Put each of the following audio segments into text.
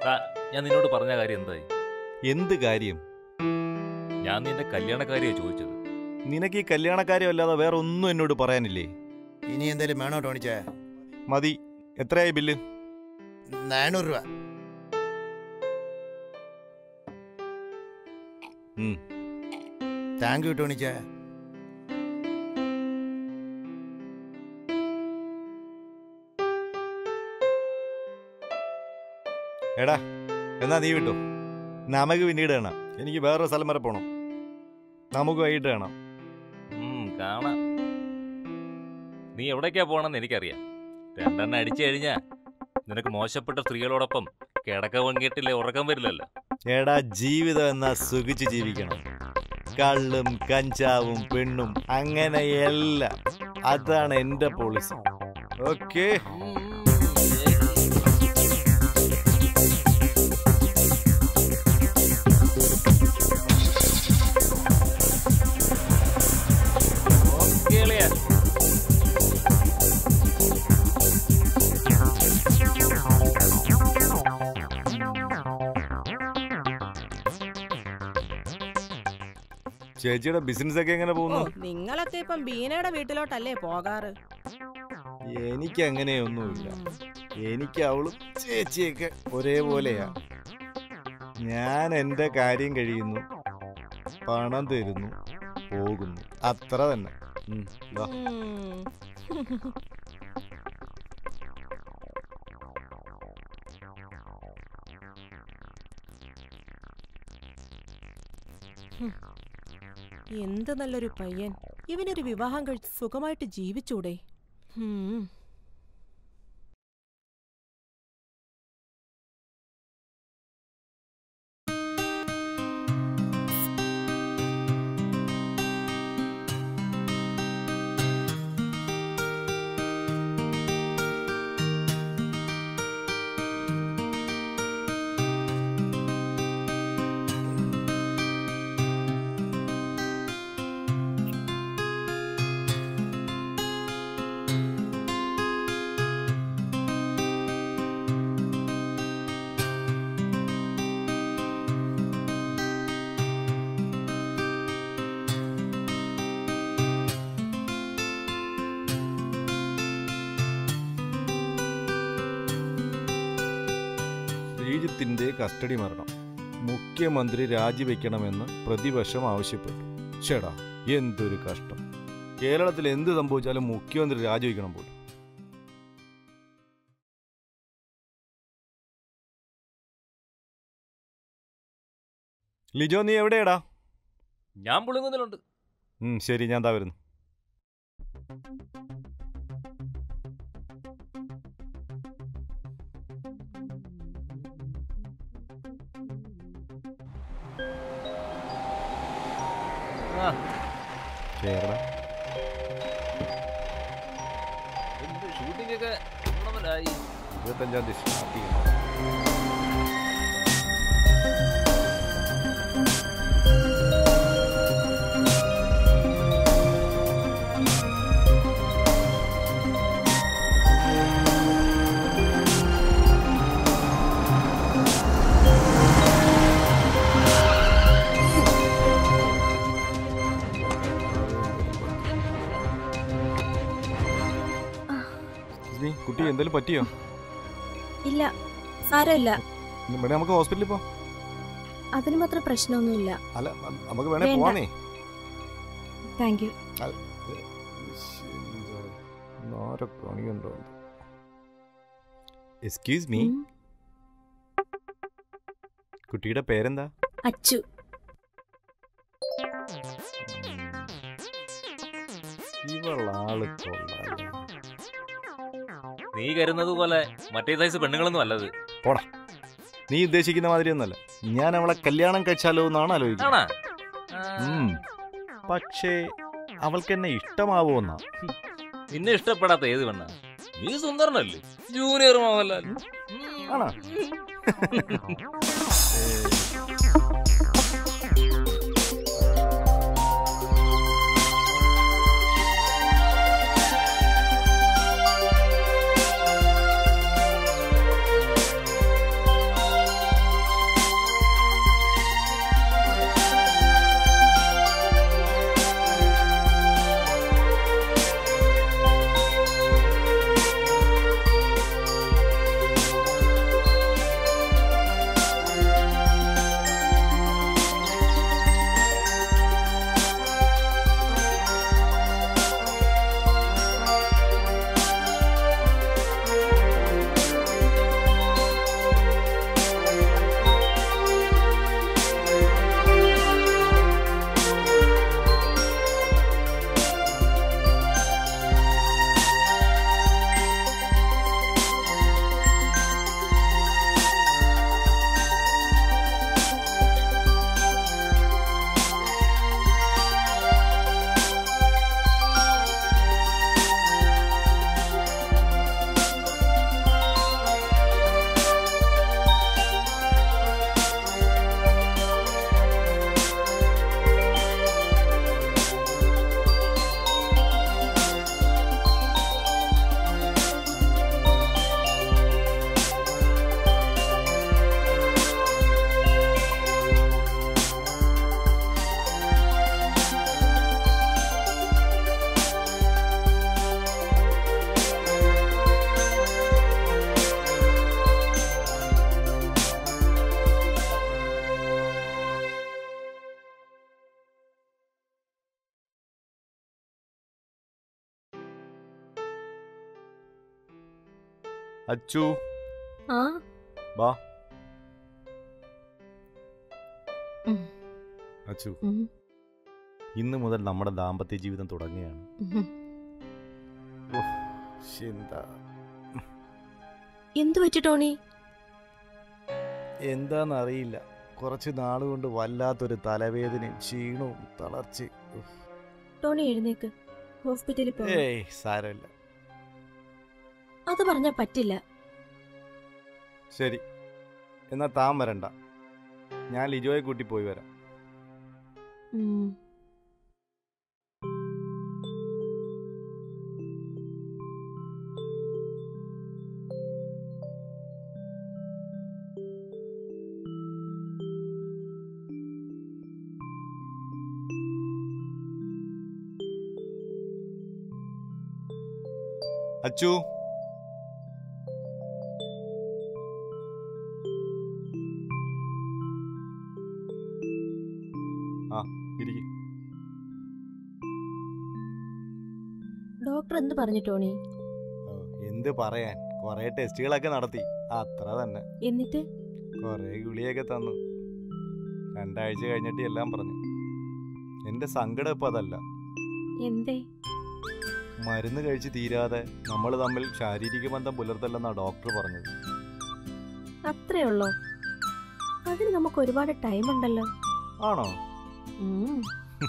ഞാൻ നിന്നോട് പറഞ്ഞ കാര്യം എന്തായി എന്ത് കാര്യം ഞാൻ നിന്റെ കല്യാണക്കാരിയാ ചോദിച്ചത് നിനക്ക് ഈ കല്യാണക്കാര്യം അല്ലാതെ വേറെ ഒന്നും എന്നോട് പറയാനില്ലേ ഇനി എന്തേലും വേണോ ടോണിച്ചേ മതി എത്രയായി ബില്ല് നാനൂറ് രൂപ ഉം. താങ്ക് യു ടോണിച്ചേ എടാ എന്നാ നീ വിട്ടോ നമുക്ക് പിന്നീട് കാണാം എനിക്ക് വേറൊരു സ്ഥലം വരെ പോണം നമുക്ക് വൈകിട്ട് കാണാം ഉം, കാണാം നീ എവിടേക്കാ പോണെന്ന് എനിക്കറിയാം രണ്ടെണ്ണം അടിച്ചു കഴിഞ്ഞാ നിനക്ക് മോശപ്പെട്ട സ്ത്രീകളോടൊപ്പം കിടക്ക വങ്ങിയിട്ടില്ലേ ഉറക്കം വരില്ലല്ലോ എടാ ജീവിതം എന്നാ സുഖിച്ച് ജീവിക്കണം കള്ളും കഞ്ചാവും പെണ്ണും അങ്ങനെയെല്ലാം അതാണ് എന്റെ പോളിസി ഓക്കേ ഓക്കേ അളിയാ. ചേച്ചിയുടെ ബിസിനസ് ഒക്കെ എങ്ങനെ ഓ പോകുന്നു നിങ്ങളൊക്കെ ഇപ്പം ബീനയുടെ വീട്ടിലോട്ടല്ലേ പോകാറ് എനിക്ക് അങ്ങനെയൊന്നുമില്ല എനിക്ക് അവളും ചേച്ചിയൊക്കെ ഒരേപോലെയാ ഞാൻ എൻ്റെ കാര്യം കഴിയുന്നു പണം തരുന്നു പോകുന്നു അത്ര തന്നെ ഉം, വാ. ഉം. ഹും. എന്ത് നല്ലൊരു പയ്യൻ ഇവനൊരു വിവാഹം കഴിച്ച് സുഖമായിട്ട് ജീവിച്ചൂടെ ഉം. ശ്രീജിത്തിന്റെ കസ്റ്റഡി മരണം മുഖ്യമന്ത്രി രാജിവെക്കണമെന്ന് പ്രതിപക്ഷം ആവശ്യപ്പെട്ടു ചേടാ എന്തൊരു കഷ്ടം കേരളത്തിൽ എന്ത് സംഭവിച്ചാലും മുഖ്യമന്ത്രി രാജിവെക്കണം പോലും ലിജോ നീ എവിടെയാടാ ഞാൻ പുളുങ്ങുന്നിലുണ്ട് ഉം, ശരി ഞാൻ താ വരുന്നു ആ കേരള എന്ത് ഷൂട്ടിംഗ് ഒക്കെ ഗുണമുണ്ടായി ഇരുപത്തഞ്ചാം തീയതി സ്റ്റാർട്ട് ചെയ്യണം നീ കുട്ടി എന്തെങ്കിലും പറ്റിയോ ഇല്ല സാരമില്ല വേണേ നമുക്ക് ഹോസ്പിറ്റലിൽ പോ അതിന് മാത്രം പ്രശ്നമൊന്നുമില്ല അല്ല ന- നമുക്ക് വേണേ വേണ്ട. പോവാനേ താങ്ക് യു പണിയുണ്ടോ എക്സ്ക്യൂസ് മീ ഉം. കുട്ടിയുടെ പേരെന്താ അച്ചു ഇവളാള് കൊള്ളാം നീ കരുന്നത് പോലെ മറ്റേ സൈസ് പെണ്ണുങ്ങളൊന്നും അല്ലത് നീ ഉദ്ദേശിക്കുന്ന മാതിരി ഒന്നല്ല ഞാൻ അവളെ കല്യാണം കഴിച്ചാലോ എന്നാണ് ആലോചിക്കുന്നത് ആണാ ആ, ഉം. പക്ഷേ അവൾക്ക് എന്നെ ഇഷ്ടമാവോന്നാ നിന്നെ ഇഷ്ടപ്പെടാത്ത ഏത് പെണ്ണ നീ സുന്ദരനല്ലേ ജൂനിയർ മോഹൻലാൽ ആണോ? അച്ചു ആ വാ ഉം. അച്ചു ഉം, ഇന്ന് മുതൽ നമ്മുടെ ദാമ്പത്യ ജീവിതം തുടങ്ങുകയാണ് ഉം. എന്താ എന്തു പറ്റി ടോണി എന്താന്നറിയില്ല കുറച്ച് നാളുകൊണ്ട് വല്ലാത്തൊരു തലവേദനയും ക്ഷീണവും തളർച്ചയും ഉഫ്. ടോണി എഴുന്നേക്ക് ഹോസ്പിറ്റലിൽ പോ ഏയ് സാരമില്ല അത് പറഞ്ഞാ പറ്റില്ല ശരി എന്നാ താൻ വരണ്ട ഞാൻ ലിജോയെ കൂട്ടി പോയി വരാം ഉം. അച്ചു ആ ഇരിക്കെ ഡോക്ടർ എന്ത് പറഞ്ഞു ടോണി എന്ത് പറയാൻ കുറെ ടെസ്റ്റുകളൊക്കെ നടത്തി അത്ര തന്നെ എന്നിട്ട് കുറെ ഗുളിയൊക്കെ തന്നു രണ്ടാഴ്ച കഴിഞ്ഞിട്ട് എല്ലാം പറഞ്ഞു എന്റെ സങ്കടം ഇപ്പൊ അതല്ല എന്തേ മരുന്ന് കഴിച്ച് തീരാതെ നമ്മൾ തമ്മിൽ ശാരീരിക ബന്ധം പുലർത്തല്ലെന്നാ ഡോക്ടർ പറഞ്ഞത് അത്രേ ഉള്ളോ അതിന് നമുക്ക് ഒരുപാട് ടൈം ഉണ്ടല്ലോ ആണോ ഉം.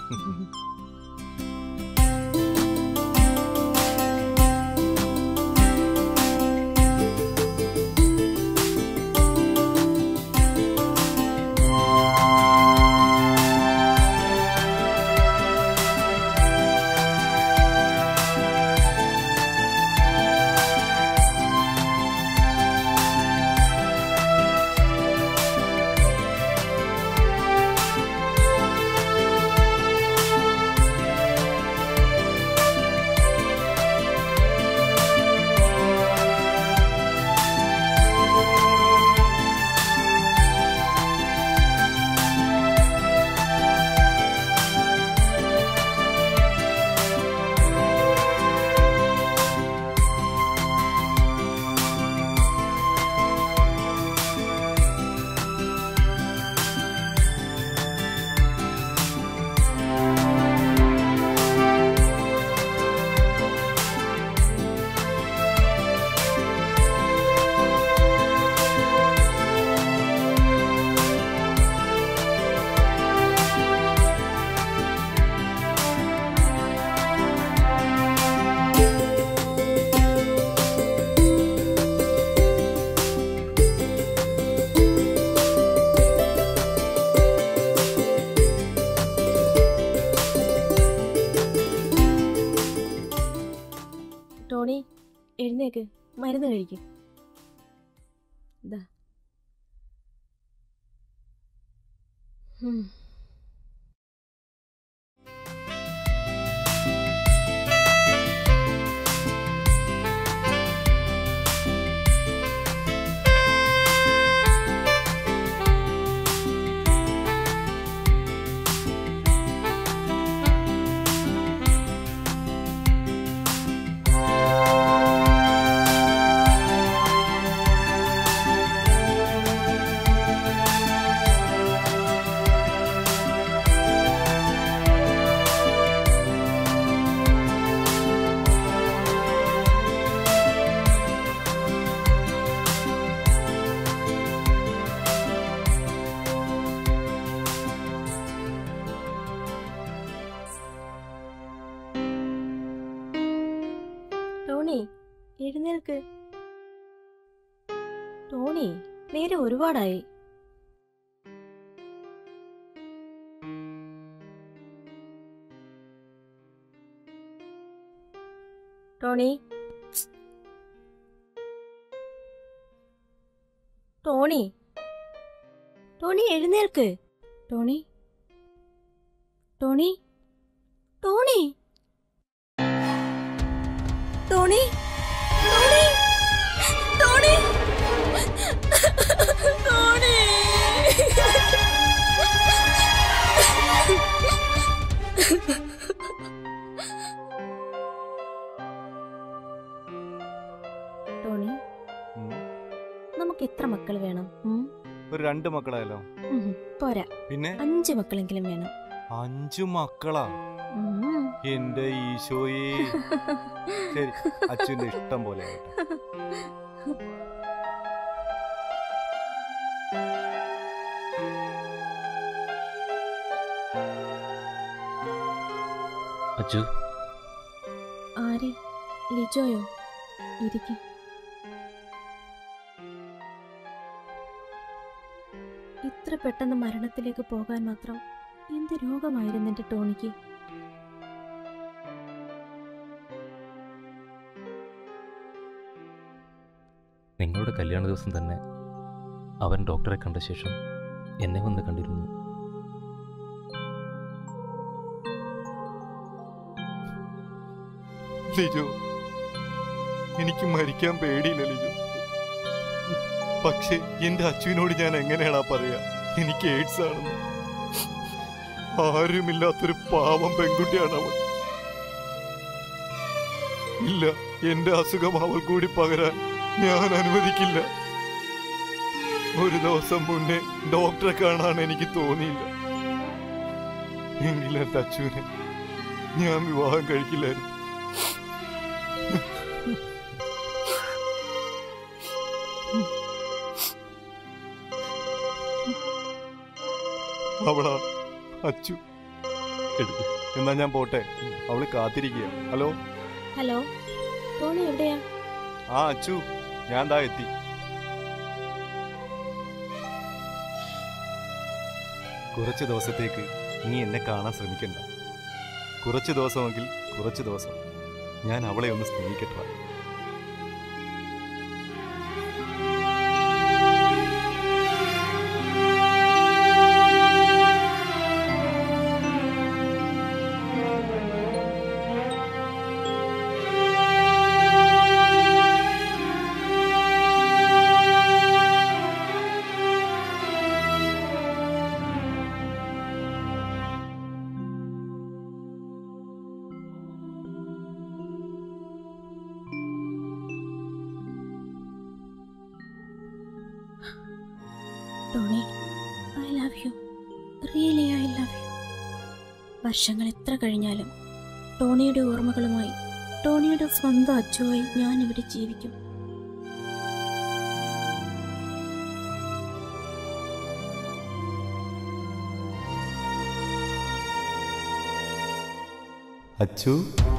ടോണി എഴുന്നേക്ക് മരുന്ന് കഴിക്കും ടോണി എഴുന്നേൽക്ക് ടോണി നേരെ ഒരുപാടായി ടോണി ടോണി ടോണി എഴുന്നേൽക്ക് Tony Tony Tony Tony Tony Tony Tony Tony നമുക്ക് എത്ര മക്കൾ വേണം ഉം? ഒരു രണ്ട് മക്കളായാലോ ഉം, പോരാ പിന്നെ അഞ്ച് മക്കളെങ്കിലും വേണം അഞ്ചു മക്കളാ ഉം. എന്റെ ഈശോയെ ശരി അച്ഛന്റെ ഇഷ്ടം പോലെ ആകട്ടെ അച്ചു ആര് ലിജോയോ ഇരിക്കെ ഇത്ര പെട്ടെന്ന് മരണത്തിലേക്ക് പോകാൻ മാത്രം എന്ത് രോഗമായിരുന്നു എന്റെ ടോണിക്ക് നിങ്ങളുടെ കല്യാണ ദിവസം തന്നെ അവൻ ഡോക്ടറെ കണ്ട ശേഷം എന്നെ വന്ന് കണ്ടിരുന്നു ലിജു എനിക്ക് മരിക്കാൻ പേടിയില്ല ലിജു പക്ഷേ എന്റെ അച്ഛനോട് ഞാൻ എങ്ങനെയാണാ പറയാ എനിക്ക് എയ്ഡ്സ് ആണെന്ന് ആരുമില്ലാത്തൊരു പാവം പെൺകുട്ടിയാണ് അവൾ ഇല്ല എന്റെ അസുഖം അവൾ കൂടി പകരാൻ ഞാൻ അനുവദിക്കില്ല ഒരു ദിവസം മുന്നേ ഡോക്ടറെ കാണാൻ എനിക്ക് തോന്നിയില്ല എങ്കിലും എന്റെ അച്ഛനെ ഞാൻ വിവാഹം കഴിക്കില്ലായിരുന്നു അവളാ അച്ചു എടുക്ക് എന്നാ ഞാൻ പോട്ടെ അവള് കാത്തിരിക്കുക ഹലോ ഹലോ ടോണി എവിടെയാ ആ അച്ചു ഞാൻ ദാ എത്തി കുറച്ച് ദിവസത്തേക്ക് നീ എന്നെ കാണാൻ ശ്രമിക്കണ്ട കുറച്ച് ദിവസമെങ്കിൽ കുറച്ച് ദിവസം ഞാൻ അവളെ ഒന്ന് സ്നേഹിക്കട്ടെ Tony I love you really I love you വർഷങ്ങൾ എത്ര കഴിഞ്ഞാലും ടോണിയുടെ ഓർമ്മകളുമായി ടോണിയുടെ സ്വന്തം അച്ചുവായി ഞാൻ ഇവിടെ ജീവിക്കും അച്ചു